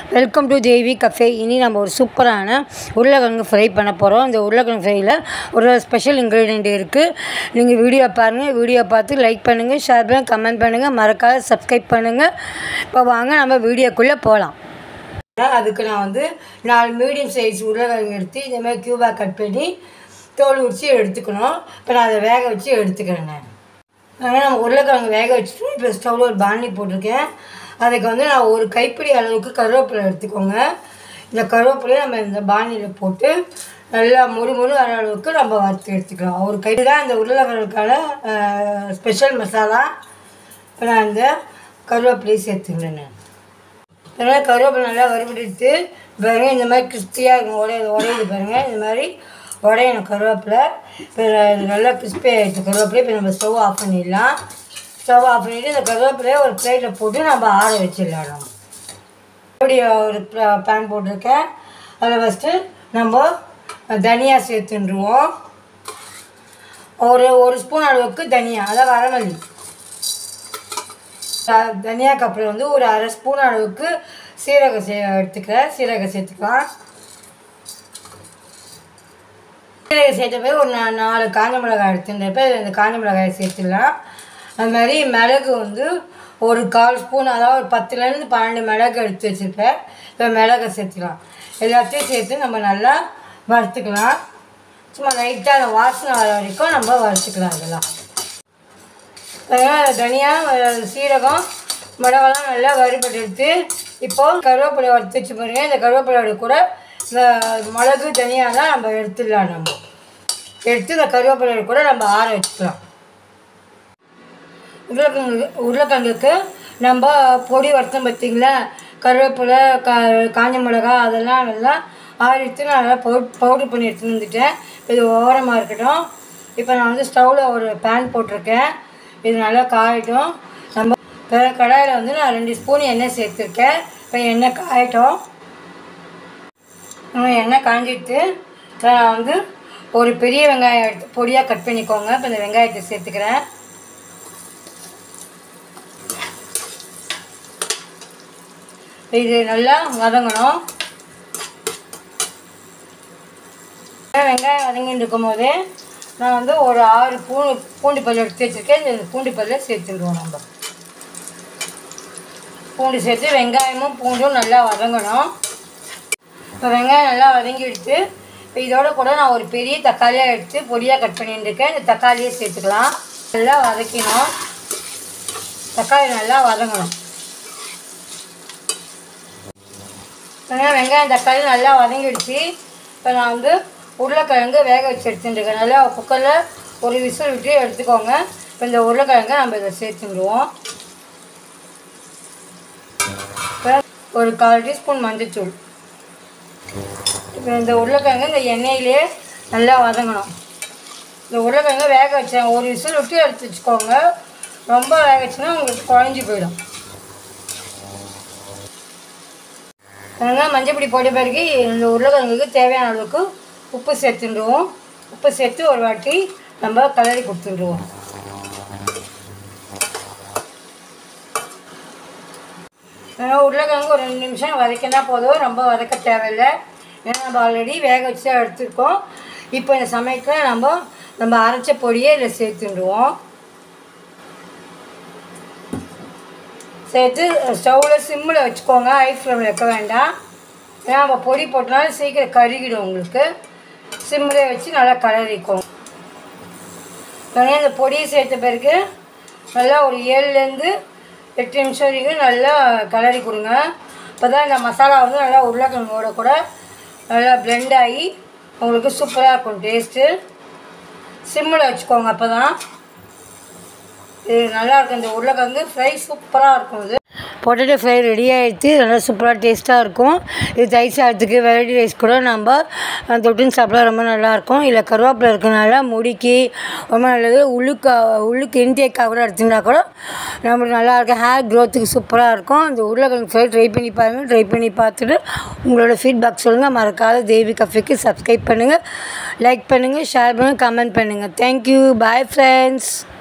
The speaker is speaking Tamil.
வெல்கம் டு தேவி கஃபே இனி நம்ம ஒரு சூப்பரான உருளைக்கிழங்கு ஃப்ரை பண்ண போகிறோம் இந்த உருளைக்கிழங்கு ஃப்ரையில் ஒரு ஸ்பெஷல் இன்க்ரீடியண்ட் இருக்குது நீங்கள் வீடியோ பாருங்கள் வீடியோ பார்த்து லைக் பண்ணுங்கள் ஷேர் பண்ணுங்கள் கமெண்ட் பண்ணுங்கள் மறக்காத சப்ஸ்கிரைப் பண்ணுங்கள் இப்போ வாங்க நம்ம வீடியோக்குள்ளே போகலாம் அதுக்கு நான் வந்து நாலு மீடியம் சைஸ் உருளைக்கிழங்கு எடுத்து இந்த மாதிரி க்யூபாக கட் பண்ணி தோல் உரிச்சு எடுத்துக்கணும் இப்போ நான் அதை வேக வச்சு எடுத்துக்கிறேங்க அதனால் நம்ம உருளைக்கிழங்கு வேக வச்சுட்டு இப்போ ஸ்டவ்வில் ஒரு பாண்டி போட்டிருக்கேன் அதுக்கு வந்து நான் ஒரு கைப்பிடி அளவுக்கு கருவேப்பிலை எடுத்துக்கோங்க இந்த கருவேப்பிலையை நம்ம இந்த பாண்டியில் போட்டு நல்லா முறு முறு வர அளவுக்கு நம்ம வறுத்து எடுத்துக்கலாம் ஒரு கை தான் இந்த உருளைக்கிழங்குக்கான ஸ்பெஷல் மசாலா இப்போ நான் இந்த கருவேப்பிலையை சேர்த்துக்கிறேன் அதனால் கருவேப்பிலை நல்லா வறுபட்டு பாருங்கள் இந்த மாதிரி கிறிஸ்பியாக இருக்கும் உடைய உடையுது பாருங்கள் இந்த மாதிரி உடையணும் கருவேப்பிலை இப்போ இது நல்லா கிறிஸ்பி ஆகிடுச்சு கருவேப்பிலை இப்போ நம்ம ஸ்டவ் ஆஃப் பண்ணிடலாம் ஸ்டவ் ஆஃப் பண்ணிவிட்டு இந்த கருவேப்பிலையை ஒரு பிளேட்டில் போட்டு நம்ம ஆற வச்சிடலாம் நம்ம இப்படி ஒரு பேன் போட்டிருக்கேன் அதில் ஃபஸ்ட்டு நம்ம தனியா சேர்த்துருவோம் ஒரு ஒரு ஸ்பூன் அளவுக்கு தனியா அதாவது வரமல்லி த- தனியா கப்பில் வந்து ஒரு அரை ஸ்பூன் அளவுக்கு சீரகம் சே எடுத்துக்கிறேன் சீரகம் சேர்த்துக்கலாம் சீரகம் சேர்த்த பிறகு ஒரு நா- நாலு காஞ்ச மிளகாய் எடுத்துருந்தப்ப இந்த காஞ்ச மிளகாயை சேர்த்துடலாம் அது மாதிரி மிளகு வந்து ஒரு கால் ஸ்பூன் அதாவது ஒரு பத்துலேருந்து பன்னெண்டு மிளகு எடுத்து வச்சுருப்பேன் இப்போ மிளகை சேர்த்துக்கலாம் எல்லாத்தையும் சேர்த்து நம்ம நல்லா வறுத்துக்கலாம் சும்மா லைட்டாக அந்த வாசனை வர வரைக்கும் நம்ம வறுத்துக்கலாம் இதெல்லாம் அதனால் தனியாக சீரகம் மிளகாலாம் நல்லா வறுபட்டு எடுத்து இப்போது கருவேப்பிலை வறுத்து வச்சு பாருங்க இந்த கருவேப்பிலையோட கூட இந்த மிளகு தனியாலாம் நம்ம எடுத்துடலாம் நம்ம எடுத்து இந்த கருவேப்பிலையோட கூட நம்ம ஆற வச்சுக்கலாம் உருளைக்கிழங்கு உருளைக்கிழங்குக்கு நம்ம பொடி வறுத்தோம் பார்த்தீங்களா கருவேப்பிலை கா காஞ்ச மிளகா அதெல்லாம் நல்லா ஆறிட்டு நான் நல்லா பவு பவுடர் பண்ணி எடுத்துன்னு வந்துட்டேன் இது ஓரமாக இருக்கட்டும் இப்போ நான் வந்து ஸ்டவ்வில் ஒரு பேன் போட்டிருக்கேன் இது நல்லா காயட்டும் நம்ம இப்போ கடாயில் வந்து நான் ரெண்டு ஸ்பூன் எண்ணெய் சேர்த்துருக்கேன் இப்போ எண்ணெய் காயட்டும் நம்ம எண்ணெய் காஞ்சிட்டு இப்போ நான் வந்து ஒரு பெரிய வெங்காயம் எடுத்து பொடியாக கட் பண்ணிக்கோங்க இப்போ இந்த வெங்காயத்தை சேர்த்துக்கிறேன் இது நல்லா வதங்கணும் வெங்காயம் வதங்கிட்டு இருக்கும்போது நான் வந்து ஒரு ஆறு பூண்டு பூண்டு பல் எடுத்து வச்சுருக்கேன் இந்த பூண்டு பல்லை சேர்த்துடுவோம் நம்ம பூண்டு சேர்த்து வெங்காயமும் பூண்டும் நல்லா வதங்கணும் இப்போ வெங்காயம் நல்லா வதங்கி எடுத்து இப்போ இதோட கூட நான் ஒரு பெரிய தக்காளியாக எடுத்து பொடியாக கட் பண்ணிட்டு இருக்கேன் இந்த தக்காளியை சேர்த்துக்கலாம் நல்லா வதக்கணும் தக்காளி நல்லா வதங்கணும் வெங்காயம் வெங்காயம் தக்காளி நல்லா வதங்கிடுச்சு இப்போ நான் வந்து உருளைக்கிழங்கு வேக வச்சு எடுத்துட்டுருக்கேன் நல்லா குக்கரில் ஒரு விசில் விட்டு எடுத்துக்கோங்க இப்போ இந்த உருளைக்கிழங்கை நம்ம இதை சேர்த்துடுவோம் இப்போ ஒரு கால் டீஸ்பூன் மஞ்சள்தூள் இப்போ இந்த உருளைக்கிழங்கு இந்த எண்ணெயிலே நல்லா வதங்கணும் இந்த உருளைக்கிழங்கு வேக வச்சேன் ஒரு விசில் விட்டு எடுத்து வச்சுக்கோங்க ரொம்ப வேக வச்சுன்னா உங்களுக்கு குழஞ்சி போயிடும் அதனால் மஞ்சப்பொடி போட்ட பிறகு இந்த உருளைக்கிழங்குக்கு தேவையான அளவுக்கு உப்பு சேர்த்துடுவோம் உப்பு சேர்த்து ஒரு வாட்டி நம்ம கலரி கொடுத்துடுவோம் அதனால் உருளைக்கிழங்கு ஒரு ரெண்டு நிமிஷம் வதக்கினா போதும் ரொம்ப வதக்க தேவையில்லை ஏன்னா நம்ம ஆல்ரெடி வேக வச்சு தான் எடுத்துருக்கோம் இப்போ இந்த சமயத்தில் நம்ம நம்ம அரைச்ச பொடியை இதில் சேர்த்துடுவோம் சேர்த்து ஸ்டவ்வில் சிம்மில் வச்சுக்கோங்க ஹை ஃப்ளேமில் வைக்க வேண்டாம் ஏன்னா நம்ம பொடி போட்டனால சீக்கிரம் கருகிடும் உங்களுக்கு சிம்மில் வச்சு நல்லா கலரிக்கோங்க உடனே இந்த பொடியை சேர்த்த பிறகு நல்லா ஒரு ஏழுலேருந்து எட்டு நிமிஷம் வரைக்கும் நல்லா கலரி கொடுங்க அப்போ தான் இந்த மசாலா வந்து நல்லா உருளைக்கிழங்கோட கூட நல்லா blend ஆகி உங்களுக்கு சூப்பராக இருக்கும் டேஸ்ட்டு சிம்மில் வச்சுக்கோங்க அப்போ தான் இது நல்லா இருக்கும் இந்த உருளைக்கிழங்கு ஃப்ரை சூப்பராக இருக்கும் இது பொட்டேட்டோ ஃப்ரை ரெடி ஆகிடுச்சு நல்லா சூப்பராக டேஸ்ட்டாக இருக்கும் இது தயிர் சாதத்துக்கு வெரைட்டி ரைஸ் கூட நம்ம அஹ், தொட்டுன்னு சாப்பிட ரொம்ப நல்லாயிருக்கும் இல்லை கருவேப்பிலை இருக்கனால முடிக்கு ரொம்ப நல்லது உள்ளுக்கு உள்ளுக்கு இன்டேக்காக கூட எடுத்துட்டா கூட நம்மளுக்கு நல்லா இருக்கும் ஹேர் க்ரோத்துக்கு சூப்பராக இருக்கும் இந்த உருளைக்கிழங்கு ஃப்ரை ட்ரை பண்ணி பாருங்கள் ட்ரை பண்ணி பார்த்துட்டு உங்களோட ஃபீட்பேக் சொல்லுங்கள் மறக்காத தேவி கஃபேக்கு சப்ஸ்கிரைப் பண்ணுங்கள் லைக் பண்ணுங்கள் ஷேர் பண்ணுங்கள் கமெண்ட் பண்ணுங்கள் தேங்க்யூ பாய் ஃப்ரெண்ட்ஸ்